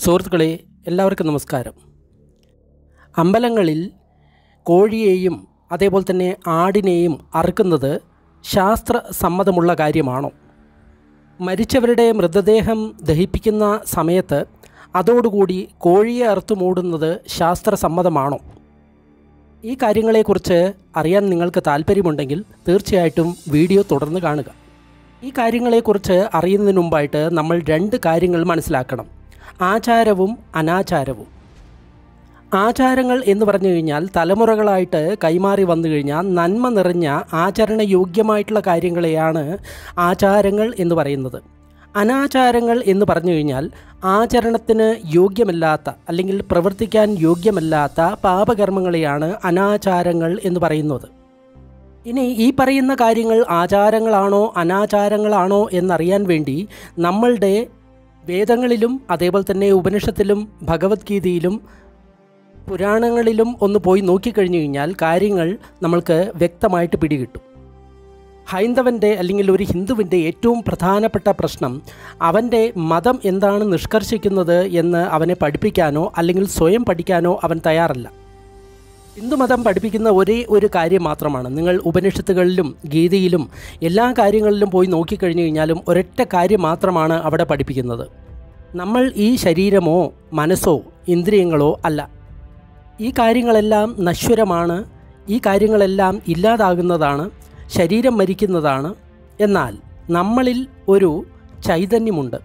സുഹൃത്തുക്കളെ എല്ലാവർക്കും നമസ്കാരം അമ്പലങ്ങളിൽ കോഴിയെയും അതേപോലെ തന്നെ ആടിനെയും അറുക്കുന്നത് ശാസ്ത്ര സമ്മതമുള്ള കാര്യമാണോ മരിച്ചവരുടെ മൃതദേഹം ദഹിപ്പിക്കുന്ന സമയത്ത് അതോടുകൂടി കോഴിയെ അറുത്തു മൂടുന്നത് ശാസ്ത്രസമ്മതമാണോ ഈ കാര്യങ്ങളെക്കുറിച്ച് അറിയാൻ നിങ്ങൾക്ക് താല്പര്യമുണ്ടെങ്കിൽ തീർച്ചയായിട്ടും വീഡിയോ തുടർന്ന് കാണുക ഈ കാര്യങ്ങളെക്കുറിച്ച് അറിയുന്നതിന് മുമ്പായിട്ട് നമ്മൾ രണ്ട് കാര്യങ്ങൾ മനസ്സിലാക്കണം ആചാരവും അനാചാരവും ആചാരങ്ങൾ എന്ന് പറഞ്ഞു കഴിഞ്ഞാൽ തലമുറകളായിട്ട് കൈമാറി വന്നു കഴിഞ്ഞാൽ നന്മ നിറഞ്ഞ ആചരണയോഗ്യമായിട്ടുള്ള കാര്യങ്ങളെയാണ് ആചാരങ്ങൾ എന്ന് പറയുന്നത് അനാചാരങ്ങൾ എന്ന് പറഞ്ഞു കഴിഞ്ഞാൽ ആചരണത്തിന് യോഗ്യമല്ലാത്ത അല്ലെങ്കിൽ പ്രവർത്തിക്കാൻ യോഗ്യമല്ലാത്ത പാപകർമ്മങ്ങളെയാണ് അനാചാരങ്ങൾ എന്ന് പറയുന്നത് ഇനി ഈ പറയുന്ന കാര്യങ്ങൾ ആചാരങ്ങളാണോ അനാചാരങ്ങളാണോ എന്നറിയാൻ വേണ്ടി നമ്മളുടെ വേദങ്ങളിലും അതേപോലെ തന്നെ ഉപനിഷത്തിലും ഭഗവത്ഗീതയിലും പുരാണങ്ങളിലും ഒന്ന് പോയി നോക്കിക്കഴിഞ്ഞു കഴിഞ്ഞാൽ കാര്യങ്ങൾ നമ്മൾക്ക് വ്യക്തമായിട്ട് പിടികിട്ടും ഹൈന്ദവൻ്റെ അല്ലെങ്കിൽ ഒരു ഹിന്ദുവിൻ്റെ ഏറ്റവും പ്രധാനപ്പെട്ട പ്രശ്നം അവൻ്റെ മതം എന്താണ് നിഷ്കർഷിക്കുന്നത് എന്ന് അവനെ പഠിപ്പിക്കാനോ അല്ലെങ്കിൽ സ്വയം പഠിക്കാനോ അവൻ തയ്യാറല്ല ഹിന്ദുമതം പഠിപ്പിക്കുന്ന ഒരേ ഒരു കാര്യം മാത്രമാണ് നിങ്ങൾ ഉപനിഷത്തുകളിലും ഗീതയിലും എല്ലാ കാര്യങ്ങളിലും പോയി നോക്കിക്കഴിഞ്ഞു കഴിഞ്ഞാലും ഒരൊറ്റ കാര്യം മാത്രമാണ് അവിടെ പഠിപ്പിക്കുന്നത് നമ്മൾ ഈ ശരീരമോ മനസ്സോ ഇന്ദ്രിയങ്ങളോ അല്ല ഈ കാര്യങ്ങളെല്ലാം നശ്വരമാണ് ഈ കാര്യങ്ങളെല്ലാം ഇല്ലാതാകുന്നതാണ് ശരീരം മരിക്കുന്നതാണ് എന്നാൽ നമ്മളിൽ ഒരു ചൈതന്യമുണ്ട്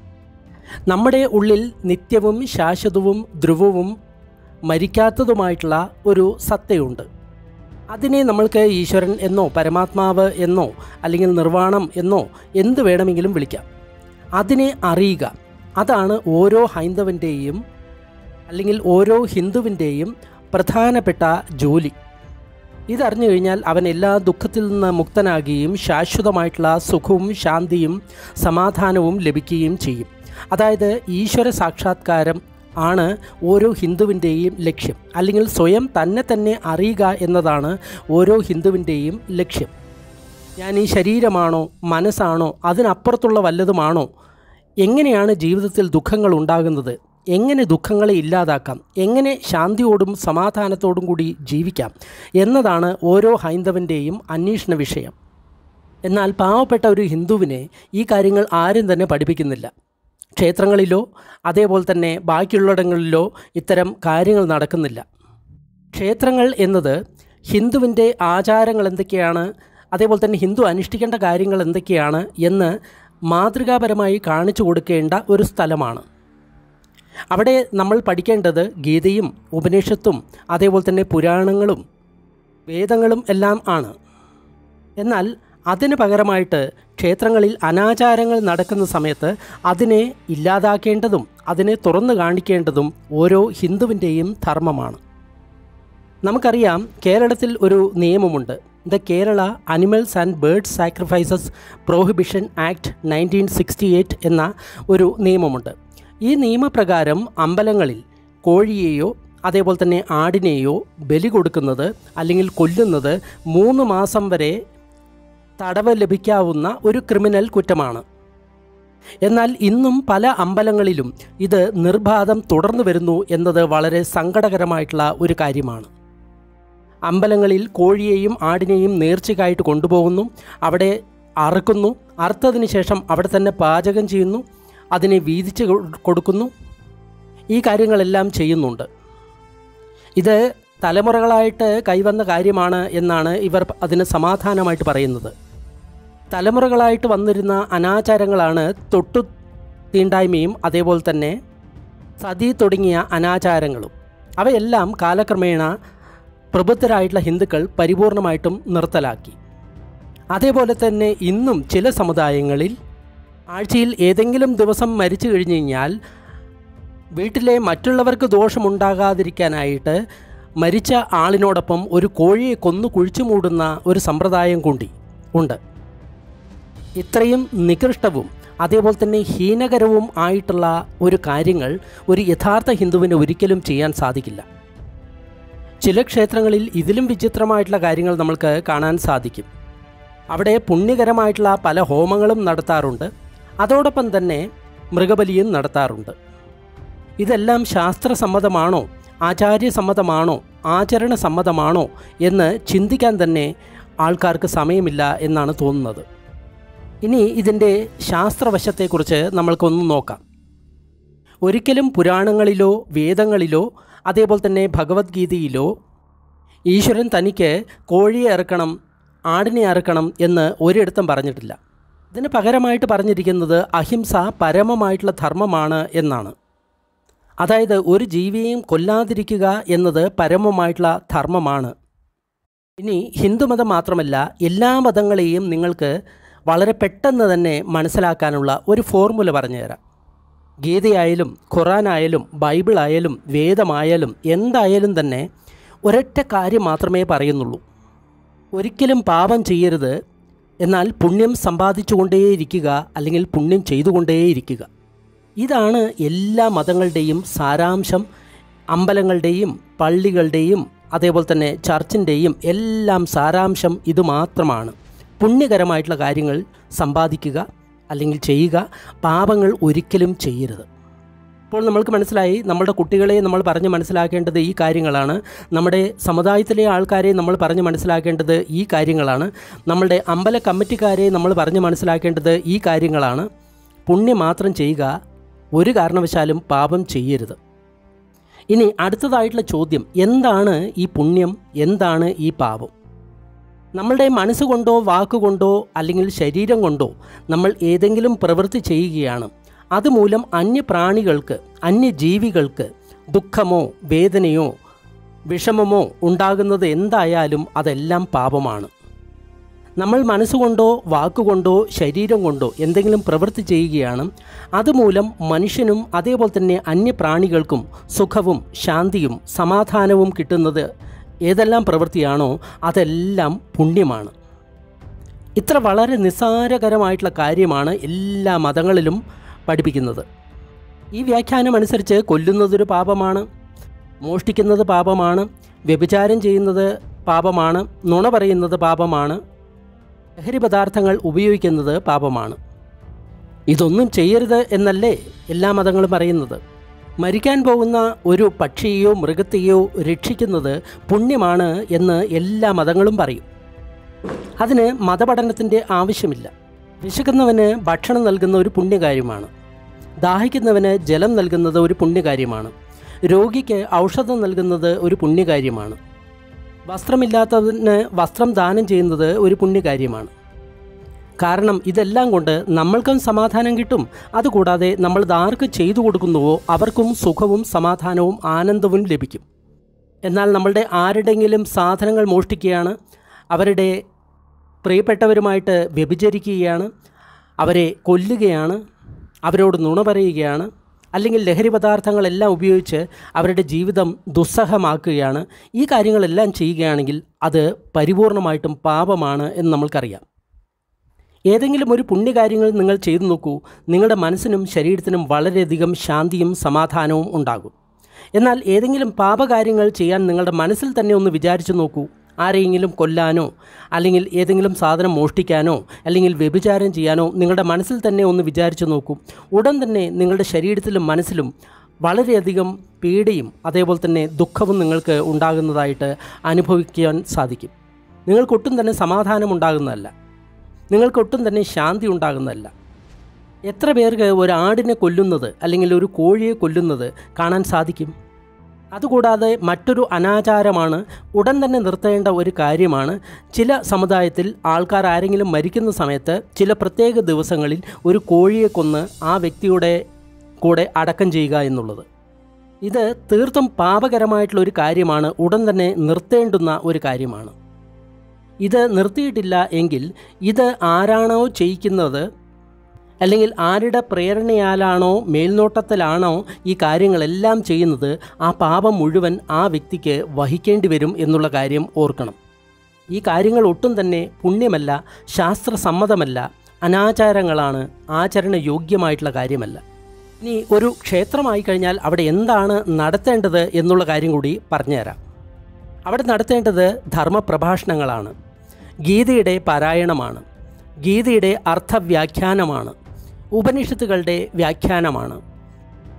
നമ്മുടെ ഉള്ളിൽ നിത്യവും ശാശ്വതവും ധ്രുവവും മരിക്കാത്തതുമായിട്ടുള്ള ഒരു സത്തയുണ്ട് അതിനെ നമ്മൾക്ക് ഈശ്വരൻ എന്നോ പരമാത്മാവ് എന്നോ അല്ലെങ്കിൽ നിർവ്വാണം എന്നോ എന്ത് വേണമെങ്കിലും വിളിക്കാം അതിനെ അറിയുക അതാണ് ഓരോ ഹൈന്ദവൻ്റെയും അല്ലെങ്കിൽ ഓരോ ഹിന്ദുവിൻ്റെയും പ്രധാനപ്പെട്ട ജോലി ഇതറിഞ്ഞു കഴിഞ്ഞാൽ അവൻ എല്ലാ ദുഃഖത്തിൽ നിന്ന് മുക്തനാകുകയും ശാശ്വതമായിട്ടുള്ള സുഖവും ശാന്തിയും സമാധാനവും ലഭിക്കുകയും ചെയ്യും അതായത് ഈശ്വര സാക്ഷാത്കാരം ആണ് ഓരോ ഹിന്ദുവിൻ്റെയും ലക്ഷ്യം അല്ലെങ്കിൽ സ്വയം തന്നെ തന്നെ അറിയുക എന്നതാണ് ഓരോ ഹിന്ദുവിൻ്റെയും ലക്ഷ്യം ഞാൻ ഈ ശരീരമാണോ മനസ്സാണോ അതിനപ്പുറത്തുള്ള വല്ലതുമാണോ എങ്ങനെയാണ് ജീവിതത്തിൽ ദുഃഖങ്ങൾ ഉണ്ടാകുന്നത് എങ്ങനെ ദുഃഖങ്ങളെ ഇല്ലാതാക്കാം എങ്ങനെ ശാന്തിയോടും സമാധാനത്തോടും കൂടി ജീവിക്കാം എന്നതാണ് ഓരോ ഹൈന്ദവൻ്റെയും അന്വേഷണ വിഷയം എന്നാൽ പാവപ്പെട്ട ഒരു ഹിന്ദുവിനെ ഈ കാര്യങ്ങൾ ആരും തന്നെ പഠിപ്പിക്കുന്നില്ല ക്ഷേത്രങ്ങളിലോ അതേപോലെ തന്നെ ബാക്കിയുള്ളിടങ്ങളിലോ ഇത്തരം കാര്യങ്ങൾ നടക്കുന്നില്ല ക്ഷേത്രങ്ങൾ എന്നത് ഹിന്ദുവിൻ്റെ ആചാരങ്ങൾ എന്തൊക്കെയാണ് അതേപോലെ തന്നെ ഹിന്ദു അനുഷ്ഠിക്കേണ്ട കാര്യങ്ങൾ എന്തൊക്കെയാണ് എന്ന് മാതൃകാപരമായി കാണിച്ചു കൊടുക്കേണ്ട ഒരു സ്ഥലമാണ് അവിടെ നമ്മൾ പഠിക്കേണ്ടത് ഗീതയും ഉപനിഷത്തും അതേപോലെ തന്നെ പുരാണങ്ങളും വേദങ്ങളും എല്ലാം ആണ് എന്നാൽ അതിന് പകരമായിട്ട് ക്ഷേത്രങ്ങളിൽ അനാചാരങ്ങൾ നടക്കുന്ന സമയത്ത് അതിനെ ഇല്ലാതാക്കേണ്ടതും അതിനെ തുറന്നു കാണിക്കേണ്ടതും ഓരോ ഹിന്ദുവിൻ്റെയും ധർമ്മമാണ് നമുക്കറിയാം കേരളത്തിൽ ഒരു നിയമമുണ്ട് the Kerala animals and birds sacrifices prohibition act nineteen sixty eight എന്ന ഒരു നിയമമുണ്ട് ഈ നിയമപ്രകാരം അമ്പലങ്ങളിൽ കോഴിയെയോ അതേപോലെ തന്നെ ആടിനെയോ ബലി കൊടുക്കുന്നത് അല്ലെങ്കിൽ കൊല്ലുന്നത് മൂന്ന് മാസം വരെ തടവ് ലഭിക്കാവുന്ന ഒരു ക്രിമിനൽ കുറ്റമാണ് എന്നാൽ ഇന്നും പല അമ്പലങ്ങളിലും ഇത് നിർബാധം തുടർന്നു വരുന്നു എന്നത് വളരെ സങ്കടകരമായിട്ടുള്ള ഒരു കാര്യമാണ് അമ്പലങ്ങളിൽ കോഴിയെയും ആടിനെയും നേർച്ചയ്ക്കായിട്ട് കൊണ്ടുപോകുന്നു അവിടെ അറുക്കുന്നു അറുത്തതിന് ശേഷം അവിടെ തന്നെ പാചകം ചെയ്യുന്നു അതിനെ വീതിച്ച് കൊടുക്കുന്നു ഈ കാര്യങ്ങളെല്ലാം ചെയ്യുന്നുണ്ട് ഇത് തലമുറകളായിട്ട് കൈവന്ന കാര്യമാണ് എന്നാണ് ഇവർ അതിന് സമാധാനമായിട്ട് പറയുന്നത് തലമുറകളായിട്ട് വന്നിരുന്ന അനാചാരങ്ങളാണ് തൊട്ടു തീണ്ടായ്മയും അതേപോലെ തന്നെ സതി തുടങ്ങിയ അനാചാരങ്ങളും അവയെല്ലാം കാലക്രമേണ പ്രബുദ്ധരായിട്ടുള്ള ഹിന്ദുക്കൾ പരിപൂർണമായിട്ടും നിർത്തലാക്കി അതേപോലെ തന്നെ ഇന്നും ചില സമുദായങ്ങളിൽ ആഴ്ചയിൽ ഏതെങ്കിലും ദിവസം മരിച്ചു കഴിഞ്ഞു കഴിഞ്ഞാൽ വീട്ടിലെ മറ്റുള്ളവർക്ക് ദോഷമുണ്ടാകാതിരിക്കാനായിട്ട് മരിച്ച ആളിനോടൊപ്പം ഒരു കോഴിയെ കൊന്നു കുഴിച്ചു മൂടുന്ന ഒരു സമ്പ്രദായം കൂടി ഉണ്ട് ഇത്രയും നികൃഷ്ടവും അതേപോലെ തന്നെ ഹീനകരവും ആയിട്ടുള്ള ഒരു കാര്യങ്ങൾ ഒരു യഥാർത്ഥ ഹിന്ദുവിന് ഒരിക്കലും ചെയ്യാൻ സാധിക്കില്ല ചില ക്ഷേത്രങ്ങളിൽ ഇതിലും വിചിത്രമായിട്ടുള്ള കാര്യങ്ങൾ നമ്മൾക്ക് കാണാൻ സാധിക്കും അവിടെ പുണ്യകരമായിട്ടുള്ള പല ഹോമങ്ങളും നടത്താറുണ്ട് അതോടൊപ്പം തന്നെ മൃഗബലിയും നടത്താറുണ്ട് ഇതെല്ലാം ശാസ്ത്രസമ്മതമാണോ ആചാര്യസമ്മതമാണോ ആചരണസമ്മതമാണോ എന്ന് ചിന്തിക്കാൻ തന്നെ ആൾക്കാർക്ക് സമയമില്ല എന്നാണ് തോന്നുന്നത് ഇനി ഇതിൻ്റെ ശാസ്ത്രവശത്തെക്കുറിച്ച് നമ്മൾക്കൊന്ന് നോക്കാം ഒരിക്കലും പുരാണങ്ങളിലോ വേദങ്ങളിലോ അതേപോലെ തന്നെ ഭഗവത്ഗീതയിലോ ഈശ്വരൻ തനിക്ക് കോഴിയെ ഇറക്കണം ആടിനെ അറുക്കണം എന്ന് ഒരിടത്തും പറഞ്ഞിട്ടില്ല ഇതിന് പകരമായിട്ട് പറഞ്ഞിരിക്കുന്നത് അഹിംസ പരമമായിട്ടുള്ള ധർമ്മമാണ് എന്നാണ് അതായത് ഒരു ജീവിയെയും കൊല്ലാതിരിക്കുക എന്നത് പരമമായിട്ടുള്ള ധർമ്മമാണ് ഇനി ഹിന്ദുമതം മാത്രമല്ല എല്ലാ മതങ്ങളെയും നിങ്ങൾക്ക് വളരെ പെട്ടെന്ന് തന്നെ മനസ്സിലാക്കാനുള്ള ഒരു ഫോർമുല പറഞ്ഞുതരാം ഗീതയായാലും ഖുറാനായാലും ബൈബിളായാലും വേദമായാലും എന്തായാലും തന്നെ ഒരൊറ്റ കാര്യം മാത്രമേ പറയുന്നുള്ളൂ ഒരിക്കലും പാപം ചെയ്യരുത് എന്നാൽ പുണ്യം സമ്പാദിച്ചുകൊണ്ടേയിരിക്കുക അല്ലെങ്കിൽ പുണ്യം ചെയ്തുകൊണ്ടേയിരിക്കുക ഇതാണ് എല്ലാ മതങ്ങളുടെയും സാരാംശം അമ്പലങ്ങളുടെയും പള്ളികളുടെയും അതേപോലെ തന്നെ ചർച്ചിൻ്റെയും എല്ലാം സാരാംശം ഇത് മാത്രമാണ് പുണ്യകരമായിട്ടുള്ള കാര്യങ്ങൾ സമ്പാദിക്കുക അല്ലെങ്കിൽ ചെയ്യുക പാപങ്ങൾ ഒരിക്കലും ചെയ്യരുത് ഇപ്പോൾ നമ്മൾക്ക് മനസ്സിലായി നമ്മുടെ കുട്ടികളെ നമ്മൾ പറഞ്ഞ് മനസ്സിലാക്കേണ്ടത് ഈ കാര്യങ്ങളാണ് നമ്മുടെ സമുദായത്തിലെ ആൾക്കാരെ നമ്മൾ പറഞ്ഞ് മനസ്സിലാക്കേണ്ടത് ഈ കാര്യങ്ങളാണ് നമ്മളുടെ അമ്പല കമ്മിറ്റിക്കാരെ നമ്മൾ പറഞ്ഞ് മനസ്സിലാക്കേണ്ടത് ഈ കാര്യങ്ങളാണ് പുണ്യം മാത്രം ചെയ്യുക ഒരു കാരണവശാലും പാപം ചെയ്യരുത് ഇനി അടുത്തതായിട്ടുള്ള ചോദ്യം എന്താണ് ഈ പുണ്യം എന്താണ് ഈ പാപം നമ്മളുടെ മനസ്സുകൊണ്ടോ വാക്കുകൊണ്ടോ അല്ലെങ്കിൽ ശരീരം കൊണ്ടോ നമ്മൾ ഏതെങ്കിലും പ്രവൃത്തി ചെയ്യുകയാണ് അതുമൂലം അന്യപ്രാണികൾക്ക് അന്യജീവികൾക്ക് ദുഃഖമോ വേദനയോ വിഷമമോ ഉണ്ടാകുന്നത് എന്തായാലും അതെല്ലാം പാപമാണ് നമ്മൾ മനസ്സുകൊണ്ടോ വാക്കുകൊണ്ടോ ശരീരം കൊണ്ടോ എന്തെങ്കിലും പ്രവൃത്തി ചെയ്യുകയാണ് അതുമൂലം മനുഷ്യനും അതേപോലെ തന്നെ അന്യപ്രാണികൾക്കും സുഖവും ശാന്തിയും സമാധാനവും കിട്ടുന്നത് ഏതെല്ലാം പ്രവൃത്തിയാണോ അതെല്ലാം പുണ്യമാണ് ഇത്ര വളരെ നിസ്സാരകരമായിട്ടുള്ള കാര്യമാണ് എല്ലാ മതങ്ങളിലും പഠിപ്പിക്കുന്നത് ഈ വ്യാഖ്യാനം അനുസരിച്ച് കൊല്ലുന്നതൊരു പാപമാണ് മോഷ്ടിക്കുന്നത് പാപമാണ് വ്യഭിചാരം ചെയ്യുന്നത് പാപമാണ് നുണ പറയുന്നത് പാപമാണ് ലഹരി പദാർത്ഥങ്ങൾ ഉപയോഗിക്കുന്നത് പാപമാണ് ഇതൊന്നും ചെയ്യരുത് എന്നല്ലേ എല്ലാ മതങ്ങളും പറയുന്നത് മരിക്കാൻ പോകുന്ന ഒരു പക്ഷിയെയോ മൃഗത്തെയോ രക്ഷിക്കുന്നത് പുണ്യമാണ് എന്ന് എല്ലാ മതങ്ങളും പറയും അതിന് മതപഠനത്തിൻ്റെ ആവശ്യമില്ല വിശക്കുന്നവന് ഭക്ഷണം നൽകുന്ന ഒരു പുണ്യകാര്യമാണ് ദാഹിക്കുന്നവന് ജലം നൽകുന്നത് ഒരു പുണ്യകാര്യമാണ് രോഗിക്ക് ഔഷധം നൽകുന്നത് ഒരു പുണ്യകാര്യമാണ് വസ്ത്രമില്ലാത്തവന് വസ്ത്രം ദാനം ചെയ്യുന്നത് ഒരു പുണ്യകാര്യമാണ് കാരണം ഇതെല്ലാം കൊണ്ട് നമ്മൾക്കും സമാധാനം കിട്ടും അതുകൂടാതെ നമ്മൾ ആർക്ക് ചെയ്തു കൊടുക്കുന്നുവോ അവർക്കും സുഖവും സമാധാനവും ആനന്ദവും ലഭിക്കും എന്നാൽ നമ്മളുടെ ആരുടെങ്കിലും സാധനങ്ങൾ മോഷ്ടിക്കുകയാണ് അവരുടെ പ്രിയപ്പെട്ടവരുമായിട്ട് വ്യഭിചരിക്കുകയാണ് അവരെ കൊല്ലുകയാണ് അവരോട് നുണ പറയുകയാണ് അല്ലെങ്കിൽ ലഹരി പദാർത്ഥങ്ങളെല്ലാം ഉപയോഗിച്ച് അവരുടെ ജീവിതം ദുസ്സഹമാക്കുകയാണ് ഈ കാര്യങ്ങളെല്ലാം ചെയ്യുകയാണെങ്കിൽ അത് പരിപൂർണമായിട്ടും പാപമാണ് എന്ന് നമ്മൾക്കറിയാം ഏതെങ്കിലും ഒരു പുണ്യകാര്യങ്ങൾ നിങ്ങൾ ചെയ്തു നോക്കൂ നിങ്ങളുടെ മനസ്സിനും ശരീരത്തിനും വളരെയധികം ശാന്തിയും സമാധാനവും ഉണ്ടാകും എന്നാൽ ഏതെങ്കിലും പാപകാര്യങ്ങൾ ചെയ്യാൻ നിങ്ങളുടെ മനസ്സിൽ തന്നെ ഒന്ന് വിചാരിച്ചു നോക്കൂ ആരെയെങ്കിലും കൊല്ലാനോ അല്ലെങ്കിൽ ഏതെങ്കിലും സാധനം മോഷ്ടിക്കാനോ അല്ലെങ്കിൽ വ്യഭിചാരം ചെയ്യാനോ നിങ്ങളുടെ മനസ്സിൽ തന്നെ ഒന്ന് വിചാരിച്ചു നോക്കൂ ഉടൻ തന്നെ നിങ്ങളുടെ ശരീരത്തിലും മനസ്സിലും വളരെയധികം പീഡയും അതേപോലെ തന്നെ ദുഃഖവും നിങ്ങൾക്ക് ഉണ്ടാകുന്നതായിട്ട് അനുഭവിക്കാൻ സാധിക്കും നിങ്ങൾക്കൊട്ടും തന്നെ സമാധാനം ഉണ്ടാകുന്നതല്ല നിങ്ങൾക്കൊട്ടും തന്നെ ശാന്തി ഉണ്ടാകുന്നതല്ല എത്ര പേർക്ക് ഒരു ആടിനെ കൊല്ലുന്നത് അല്ലെങ്കിൽ ഒരു കോഴിയെ കൊല്ലുന്നത് കാണാൻ സാധിക്കും അതുകൂടാതെ മറ്റൊരു അനാചാരമാണ് ഉടൻ തന്നെ നിർത്തേണ്ട ഒരു കാര്യമാണ് ചില സമുദായത്തിൽ ആൾക്കാർ ആരെങ്കിലും മരിക്കുന്ന സമയത്ത് ചില പ്രത്യേക ദിവസങ്ങളിൽ ഒരു കോഴിയെ കൊന്ന് ആ വ്യക്തിയുടെ കൂടെ അടക്കം ചെയ്യുക എന്നുള്ളത് ഇത് തീർത്തും പാപകരമായിട്ടുള്ള ഒരു കാര്യമാണ് ഉടൻ തന്നെ നിർത്തേണ്ടുന്ന ഒരു കാര്യമാണ് ഇത് നിർത്തിയിട്ടില്ല എങ്കിൽ ഇത് ആരാണോ ചെയ്യിക്കുന്നത് അല്ലെങ്കിൽ ആരുടെ പ്രേരണയാലാണോ മേൽനോട്ടത്തിലാണോ ഈ കാര്യങ്ങളെല്ലാം ചെയ്യുന്നത് ആ പാപം മുഴുവൻ ആ വ്യക്തിക്ക് വഹിക്കേണ്ടി വരും എന്നുള്ള കാര്യം ഓർക്കണം ഈ കാര്യങ്ങൾ ഒട്ടും തന്നെ പുണ്യമല്ല ശാസ്ത്രസമ്മതമല്ല അനാചാരങ്ങളാണ് ആചരണ യോഗ്യമായിട്ടുള്ള കാര്യമല്ല ഇനി ഒരു ക്ഷേത്രമായി കഴിഞ്ഞാൽ അവിടെ എന്താണ് നടത്തേണ്ടത് എന്നുള്ള കാര്യം കൂടി പറഞ്ഞുതരാം അവിടെ നടത്തേണ്ടത് ധർമ്മപ്രഭാഷണങ്ങളാണ് ഗീതയുടെ പാരായണമാണ് ഗീതയുടെ അർത്ഥവ്യാഖ്യാനമാണ് ഉപനിഷത്തുകളുടെ വ്യാഖ്യാനമാണ്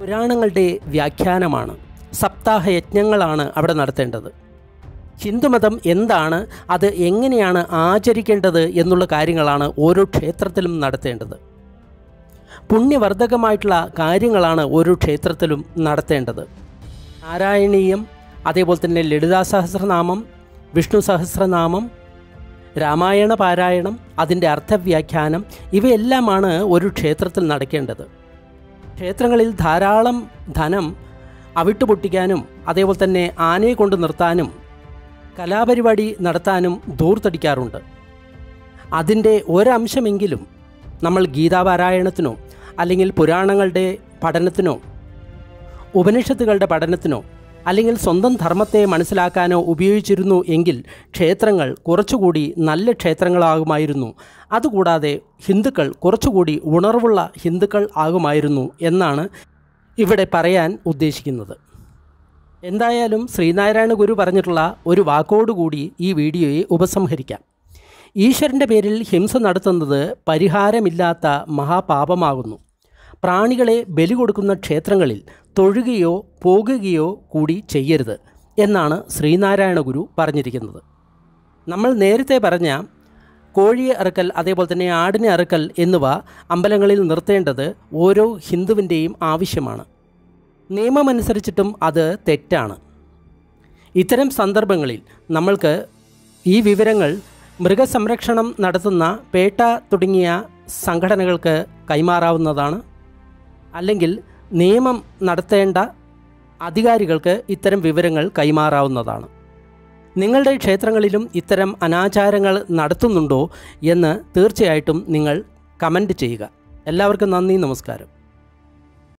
പുരാണങ്ങളുടെ വ്യാഖ്യാനമാണ് സപ്താഹ യജ്ഞങ്ങളാണ് അവിടെ നടത്തേണ്ടത് ഹിന്ദുമതം എന്താണ് അത് എങ്ങനെയാണ് ആചരിക്കേണ്ടത് എന്നുള്ള കാര്യങ്ങളാണ് ഓരോ ക്ഷേത്രത്തിലും നടത്തേണ്ടത് പുണ്യവർദ്ധകമായിട്ടുള്ള കാര്യങ്ങളാണ് ഓരോ ക്ഷേത്രത്തിലും നടത്തേണ്ടത് നാരായണീയം അതേപോലെ തന്നെ ലളിതാ സഹസ്രനാമം വിഷ്ണു സഹസ്രനാമം രാമായണ പാരായണം അതിൻ്റെ അർത്ഥവ്യാഖ്യാനം ഇവയെല്ലാമാണ് ഒരു ക്ഷേത്രത്തിൽ നടക്കേണ്ടത് ക്ഷേത്രങ്ങളിൽ ധാരാളം ധനം അവിട്ട് പൊട്ടിക്കാനും അതേപോലെ തന്നെ ആനയെ കൊണ്ട് നിർത്താനും കലാപരിപാടി നടത്താനും ദൂർത്തടിക്കാറുണ്ട് അതിൻ്റെ ഒരംശമെങ്കിലും നമ്മൾ ഗീതാപാരായണത്തിനോ അല്ലെങ്കിൽ പുരാണങ്ങളുടെ പഠനത്തിനോ ഉപനിഷത്തുകളുടെ പഠനത്തിനോ അല്ലെങ്കിൽ സ്വന്തം ധർമ്മത്തെ മനസ്സിലാക്കാനോ ഉപയോഗിച്ചിരുന്നു എങ്കിൽ ക്ഷേത്രങ്ങൾ കുറച്ചുകൂടി നല്ല ക്ഷേത്രങ്ങളാകുമായിരുന്നു അതുകൂടാതെ ഹിന്ദുക്കൾ കുറച്ചുകൂടി ഉണർവുള്ള ഹിന്ദുക്കൾ ആകുമായിരുന്നു എന്നാണ് ഇവിടെ പറയാൻ ഉദ്ദേശിക്കുന്നത് എന്തായാലും ശ്രീനാരായണ ഗുരു പറഞ്ഞിട്ടുള്ള ഒരു വാക്കോടുകൂടി ഈ വീഡിയോയെ ഉപസംഹരിക്കാം ഈശ്വരൻ്റെ പേരിൽ ഹിംസ നടത്തുന്നത് പരിഹാരമില്ലാത്ത മഹാപാപമാകുന്നു പ്രാണികളെ ബലി കൊടുക്കുന്ന ക്ഷേത്രങ്ങളിൽ തൊഴുകയോ പോകുകയോ കൂടി ചെയ്യരുത് എന്നാണ് ശ്രീനാരായണ ഗുരു പറഞ്ഞിരിക്കുന്നത് നമ്മൾ നേരത്തെ പറഞ്ഞ കോഴിയെ അറുക്കൽ അതേപോലെ തന്നെ ആടിനെ അറുക്കൽ എന്നിവ അമ്പലങ്ങളിൽ നിർത്തേണ്ടത് ഓരോ ഹിന്ദുവിൻ്റെയും ആവശ്യമാണ് നിയമമനുസരിച്ചിട്ടും അത് തെറ്റാണ് ഇത്തരം സന്ദർഭങ്ങളിൽ നമ്മൾക്ക് ഈ വിവരങ്ങൾ മൃഗസംരക്ഷണം നടത്തുന്ന പേട്ട തുടങ്ങിയ സംഘടനകൾക്ക് കൈമാറാവുന്നതാണ് അല്ലെങ്കിൽ നിയമം നടത്തേണ്ട അധികാരികൾക്ക് ഇത്തരം വിവരങ്ങൾ കൈമാറാവുന്നതാണ് നിങ്ങളുടെ ക്ഷേത്രങ്ങളിലും ഇത്തരം അനാചാരങ്ങൾ നടത്തുന്നുണ്ടോ എന്ന് തീർച്ചയായിട്ടും നിങ്ങൾ കമൻറ്റ് ചെയ്യുക എല്ലാവർക്കും നന്ദി നമസ്കാരം